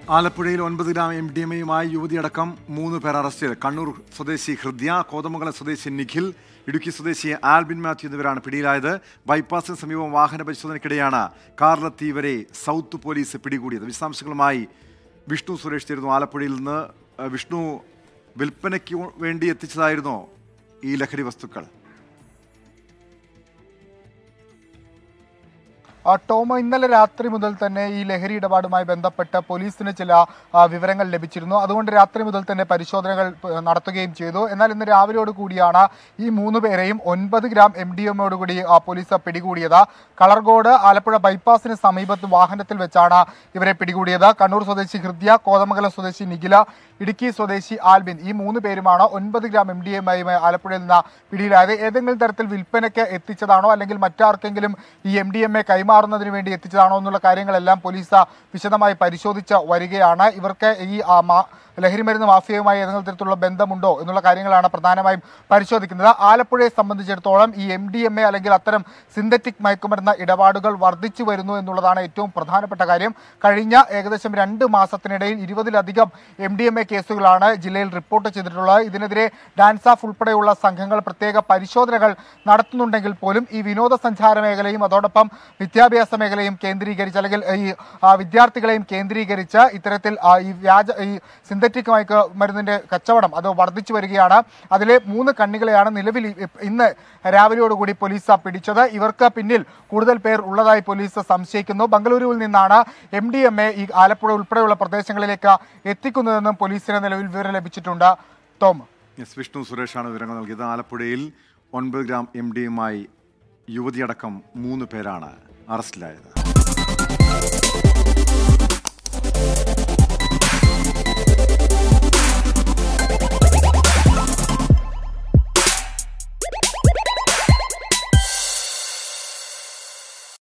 ആലപ്പുഴയിൽ ഒൻപത് gram M D M എയുമായി യുവതിയടക്കം മൂന്ന് പേർ അറസ്റ്റിൽ കണ്ണൂർ സ്വദേശി ഹൃദ്യ കോതമംഗലം സ്വദേശി നിഖിൽ ഇടുക്കി സ്വദേശി ആൽബിൻ മാത്യു എന്നിവരാണ് പിടിയിലായത് ബൈപ്പാസിന് സമീപം വാഹന പരിശോധനയ്ക്കിടെയാണ് കാറിലെത്തി ഇവരെ സൗത്ത് പോലീസ് പിടികൂടിയത് വിശദാംശങ്ങളുമായി വിഷ്ണു സുരേഷ് ചേരുന്നു ആലപ്പുഴയിൽ നിന്ന് അഹ് വിഷ്ണു വിൽപ്പനയ്ക്ക് വേണ്ടി എത്തിച്ചതായിരുന്നോ ഈ ലഹരി വസ്തുക്കൾ ആ, ടോം ഇന്നലെ രാത്രി മുതൽ തന്നെ ഈ ലഹരി ഇടപാടുമായി ബന്ധപ്പെട്ട് പോലീസിന് ചില ആ, വിവരങ്ങൾ ലഭിച്ചിരുന്നു അതുകൊണ്ട് രാത്രി മുതൽ തന്നെ പരിശോധനകൾ പ- നടത്തുകയും ചെയ്തു എന്നാൽ ഇന്ന് രാവിലെയോട് കൂടിയാണ് ഈ മൂന്ന് പേരെയും ഒൻപത് ഗ്രാം എം ഡി എമ്മോട് കൂടി ആ, പോലീസ് പിടികൂടിയത് കളർകോട് ആലപ്പുഴ ബൈപ്പാസിന് സമീപത്ത് വാഹനത്തിൽ വെച്ചാണ് ഇവരെ പിടികൂടിയത് കണ്ണൂർ സ്വദേശി ഹൃദ്യ കോതമംഗലം സ്വദേശി നിഖില ഇടുക്കി സ്വദേശി ആൽബിൻ ഈ മൂന്ന് പേരുമാണ് ഒൻപത് ഗ്രാം എം ഡി എം ആലപ്പുഴയിൽ നിന്ന് പിടിയിലായത് ഏതെങ്കിലും തരത്തിൽ വിൽപ്പനയ്ക്ക് എത്തിച്ചതാണോ അല്ലെങ്കിൽ മറ്റാർക്കെങ്കിലും ഈ എം ഡി എം എ കൈമാറുന്നതിന് വേണ്ടി എത്തിച്ചതാണോ എന്നുള്ള കാര്യങ്ങളെല്ലാം പോലീസ് വിശദമായി പരിശോധിച്ച് വരികയാണ് ഇവർക്ക് ഈ ആ, മാ- ലഹരിമരുന്ന് മാഫിയയുമായി ഏതെങ്കിലും തരത്തിലുള്ള ബന്ധമുണ്ടോ എന്നുള്ള കാര്യങ്ങളാണ് പ്രധാനമായും പരിശോധിക്കുന്നത് ആലപ്പുഴയെ സംബന്ധിച്ചിടത്തോളം ഈ എം ഡി എം എ അല്ലെങ്കിൽ അത്തരം സിന്തറ്റിക് മയക്കുമരുന്ന് ഇടപാടുകൾ വർദ്ധിച്ചു വരുന്നു എന്നുള്ളതാണ് ഏറ്റവും പ്രധാനപ്പെട്ട കാര്യം കഴിഞ്ഞ ഏകദേശം രണ്ട് മാസത്തിനിടയിൽ ഇരുപതിലധികം എം ഡി എം എ കേസുകളാണ് ജില്ലയിൽ റിപ്പോർട്ട് ചെയ്തിട്ടുള്ളത് ഇതിനെതിരെ ഡാൻസ് ഓഫ് ഉൾപ്പെടെയുള്ള സംഘങ്ങൾ പ്രത്യേക പരിശോധനകൾ നടത്തുന്നുണ്ടെങ്കിൽ പോലും ഈ വിനോദസഞ്ചാര മേഖലയും അതോടൊപ്പം വിദ്യാഭ്യാസ മേഖലയും കേന്ദ്രീകരിച്ച് അല്ലെങ്കിൽ ഈ ആ, വിദ്യാർത്ഥികളെയും കേന്ദ്രീകരിച്ച് ഇത്തരത്തിൽ ആ, ഈ വ്യാജ ഈ സിന്തറ്റിക് മയക്ക് മരുന്നിന്റെ കച്ചവടം അത് വർദ്ധിച്ചു വരികയാണ് അതിലെ മൂന്ന് കണ്ണികളെയാണ് നിലവിൽ ഇ- ഇന്ന് രാവിലെയോടുകൂടി പോലീസ് പിടിച്ചത് ഇവർക്ക് പിന്നിൽ കൂടുതൽ പേർ ഉള്ളതായി പോലീസ് സംശയിക്കുന്നു ബംഗളൂരുവിൽ നിന്നാണ് എം ഡി എം എ ഈ ആലപ്പുഴ ഉൾപ്പെടെയുള്ള പ്രദേശങ്ങളിലേക്ക് എത്തിക്കുന്നതെന്നും പോലീസിന് നിലവിൽ വിവരം ലഭിച്ചിട്ടുണ്ട് ടോം എസ് വിഷ്ണു സുരേഷാണ് വിവരങ്ങൾ നൽകിയത് ആലപ്പുഴയിൽ ഒൻപത് ഗ്രാം എം ഡി എമ്മായി യുവതിയടക്കം മൂന്ന് പേരാണ് അറസ്റ്റിലായത്